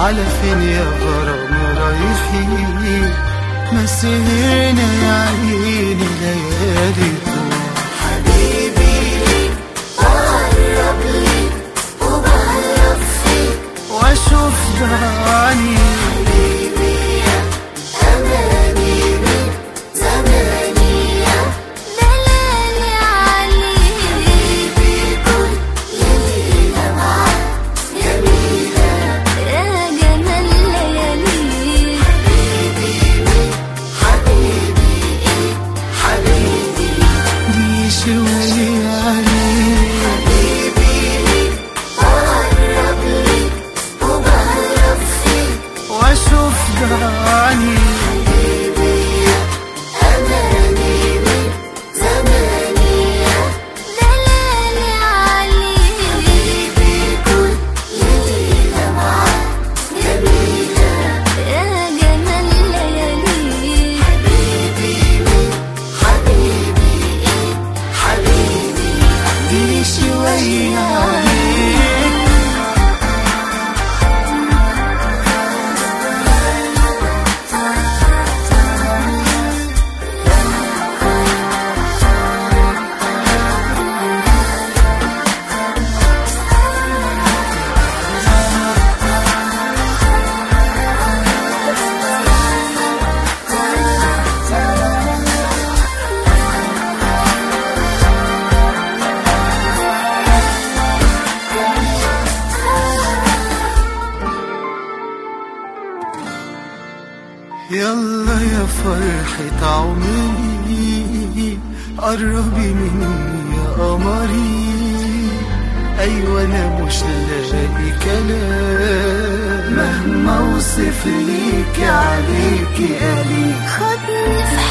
على فين يا غرام رايحين ما سهرنا يا عيني ليالي طول حبيبي ليك بقرب ليك وبهرب فيك واشوف ضعني حبيبي يا أماني بيك زماني يا دلالي عليك حبيبي كل ليلة معاك جميلة يا جمال لياليك حبيبي إيه حبيبي دي شوية عليك حبيبي ليك بقرب ليك وبهرب فيك واشوف ضعني حبيبي يا أماني بيك زماني يا دلالي عليك حبيبي كل ليلة معاك جميلة يا جمال لياليك حبيبي حبيبي إيه حبيبي دي شوية عليك يلا يا فرحة عمري قربي مني يا قمري أيوة أنا مش لاقي كلام مهما أوصف ليكي عليكي قليل خدني في